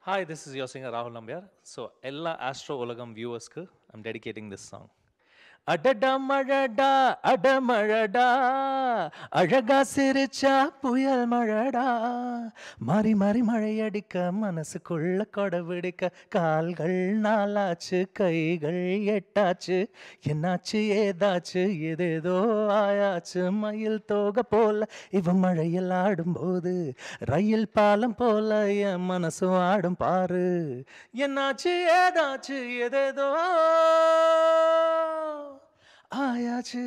Hi, this is your singer Rahul Nambiar. So, எல்லா Astro உலகம் வியூவர்ஸ்க்கு ஐம் டெடிகேட்டிங் திஸ் சாங் அடடா மழடா அடமழடா அழகா சிரிச்சா புயல் மழடா மாறி மாறி மழையடிக்க மனசுக்குள்ள கொடை விடிக்க கால்கள் நாளாச்சு கைகள் எட்டாச்சு என்னாச்சு ஏதாச்சு ஏதேதோ ஆயாச்சு மயில் தோகை போல இவன் மழையில் ஆடும்போது ரயில் பாலம் போல என் மனசும் ஆடும் பாரு என்னாச்சு ஏதாச்சு ஏதேதோ ஆயாச்சு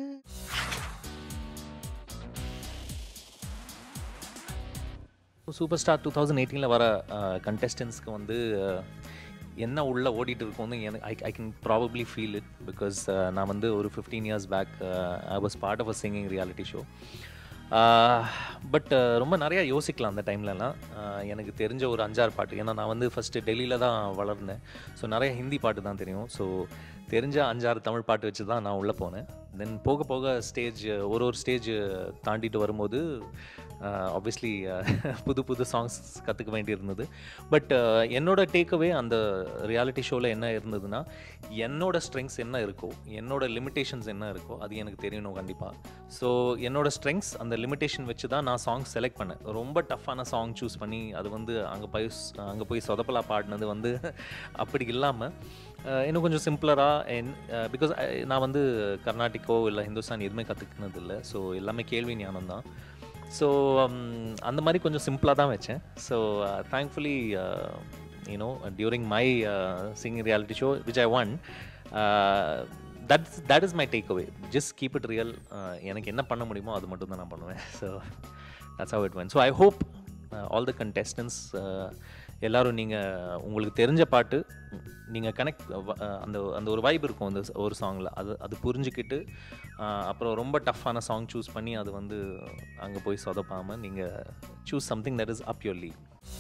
சூப்பர் ஸ்டார் டூ தௌசண்ட் எயிட்டீனில் வர கண்டெஸ்டன்ஸ்க்கு வந்து அஹ், என்ன உள்ள ஓடிட்டு இருக்கும்னு எனக்கு I I can probably feel it because நான் வந்து ஒரு fifteen years back I was part of a singing reality show but ரொம்ப நிறையா யோசிக்கலாம் அந்த டைம்லலாம் எனக்கு தெரிஞ்ச ஒரு அஞ்சாறு பாட்டு ஏன்னா நான் வந்து ஃபஸ்ட்டு டெல்லியில் தான் வளர்ந்தேன் ஸோ நிறைய ஹிந்தி பாட்டு தான் தெரியும் ஸோ தெரிஞ்ச அஞ்சாறு தமிழ் பாட்டு வச்சு தான் நான் உள்ளே போனேன் தென் போக போக ஸ்டேஜ் ஒரு ஒரு ஸ்டேஜ் தாண்டிட்டு வரும்போது ஆப்வியஸ்லி புது புது சாங்ஸ் கற்றுக்க வேண்டியிருந்தது பட் என்னோட டேக்அவே அந்த ரியாலிட்டி ஷோவில் என்ன இருந்ததுன்னா என்னோட ஸ்ட்ரெங்ஸ் என்ன இருக்கோ என்னோட லிமிட்டேஷன்ஸ் என்ன இருக்கோ அது எனக்கு தெரியணும் கண்டிப்பாக ஸோ என்னோட ஸ்ட்ரெங்ஸ் அந்த லிமிட்டேஷன் வச்சு தான் நான் சாங் செலக்ட் பண்ணேன் ரொம்ப டஃப்பான சாங் சூஸ் பண்ணி அது வந்து அங்கே போய் அங்கே போய் சொதப்பலா பாடினது வந்து அப்படி இல்லாமல் இன்னும் கொஞ்சம் சிம்பிளராக என் பிகாஸ் நான் வந்து கர்நாடிக்கோ இல்லை ஹிந்துஸ்தான் எதுவுமே கற்றுக்கினது இல்லை ஸோ எல்லாமே கேள்வி ஞானம் தான் ஸோ அந்த மாதிரி கொஞ்சம் சிம்பிளாக தான் வச்சேன் so thankfully you know during my singing reality show which I won that's that is my takeaway just keep it real எனக்கு என்ன பண்ண முடியுமோ அது மட்டும் தான் நான் பண்ணுவேன் so that's how it went so I hope all the contestants எல்லாரும் நீங்கள் உங்களுக்கு தெரிஞ்ச பாட்டு நீங்கள் கனெக்ட் அந்த அந்த ஒரு வைப் இருக்கும் அந்த ஒரு சாங்கில் அது அது புரிஞ்சுக்கிட்டு அஹ், அப்புறம் ரொம்ப டஃப்பான சாங் சூஸ் பண்ணி அது வந்து அங்கே போய் சொதப்பாமல் நீங்கள் choose something that is up your level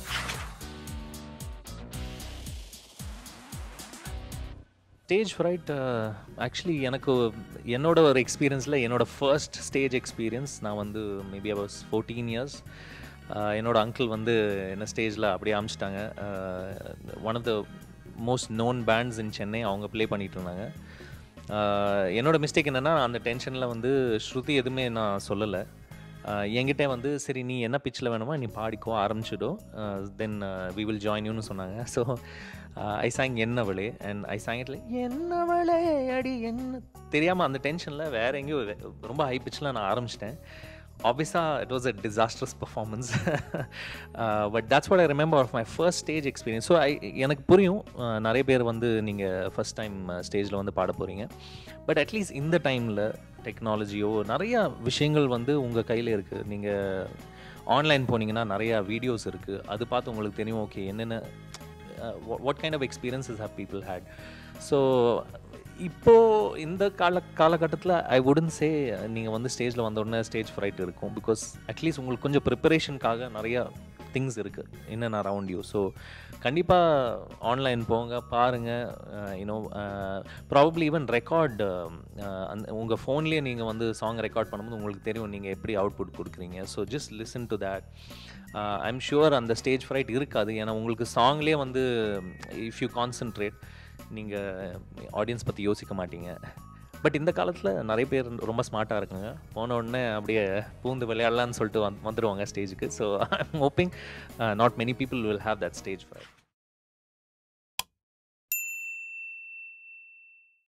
stage fright actually எனக்கு என்னோட ஒரு எக்ஸ்பீரியன்ஸில் என்னோட ஃபர்ஸ்ட் ஸ்டேஜ் எக்ஸ்பீரியன்ஸ் நான் வந்து maybe I was fourteen years என்னோட அங்கிள் வந்து என்ன ஸ்டேஜில் அப்படியே அமிச்சிட்டாங்க one of the most known bands in Chennai அவங்க ப்ளே பண்ணிட்டு இருந்தாங்க ஆஹ் என்னோட மிஸ்டேக் என்னென்னா அந்த டென்ஷனில் வந்து ஸ்ருதி எதுவுமே நான் சொல்லலை ஆஹ் என்கிட்ட வந்து சரி நீ என்ன பிச்சில் வேணுமோ நீ பாடிக்கோ ஆரம்பிச்சிடும் தென் வி வில் ஜாயின் யூன்னு சொன்னாங்க ஸோ ஐ சாங் என்னவளே அண்ட் ஐ சாங் இட்ல என்னவளே அடி என்ன தெரியாமல் அந்த டென்ஷனில் வேற எங்கேயோ வே- ரொம்ப ஹை பிச்சில் நான் ஆரம்பிச்சிட்டேன் ஆப்வியஸாக it was a disastrous performance but that's what I remember of my first stage experience so I எனக்கு புரியும் uh, நிறைய பேர் வந்து நீங்கள் ஃபர்ஸ்ட் டைம் ஸ்டேஜில் வந்து பாட போகிறீங்க பட் அட்லீஸ்ட் இந்த டைமில் டெக்னாலஜியோ நிறையா விஷயங்கள் வந்து உங்கள் கையில் இருக்குது நீங்கள் ஆன்லைன் போனீங்கன்னா நிறையா வீடியோஸ் இருக்குது அது பார்த்து உங்களுக்கு தெரியும் ஓகே என்னென்ன what kind of experiences have people had so இப்போது இந்த கால காலகட்டத்தில் ஐ வுடன் சே நீங்கள் வந்து ஸ்டேஜில் வந்த உடனே ஸ்டேஜ் ஃப்ரைட் இருக்கும் பிகாஸ் அட்லீஸ்ட் உங்களுக்கு கொஞ்சம் ப்ரிப்பரேஷனுக்காக நிறையா திங்ஸ் இருக்குது இன்னும் அரவுண்ட் யூ ஸோ கண்டிப்பாக ஆன்லைன் போங்க பாருங்கள் யூனோ ப்ராபப்ளி ஈவன் ரெக்கார்ட் அந்த உங்கள் ஃபோன்லேயே நீங்கள் வந்து சாங் ரெக்கார்ட் பண்ணும்போது உங்களுக்கு தெரியும் நீங்கள் எப்படி அவுட்புட் கொடுக்குறீங்க so just listen to that I'm sure அந்த ஸ்டேஜ் ஃப்ரைட் இருக்காது ஏன்னா உங்களுக்கு சாங்லேயே வந்து இஃப் யூ கான்சென்ட்ரேட் நீங்கள் ஆடியன்ஸ் பற்றி யோசிக்க மாட்டீங்க பட் இந்த காலத்தில் நிறைய பேர் ரொம்ப ஸ்மார்ட்டாக இருக்காங்க போன உடனே அப்படியே பூந்து விளையாடலான்னு சொல்லிட்டு வந்து வந்துடுவாங்க ஸ்டேஜுக்கு so I'm hoping not many people will have that stage fried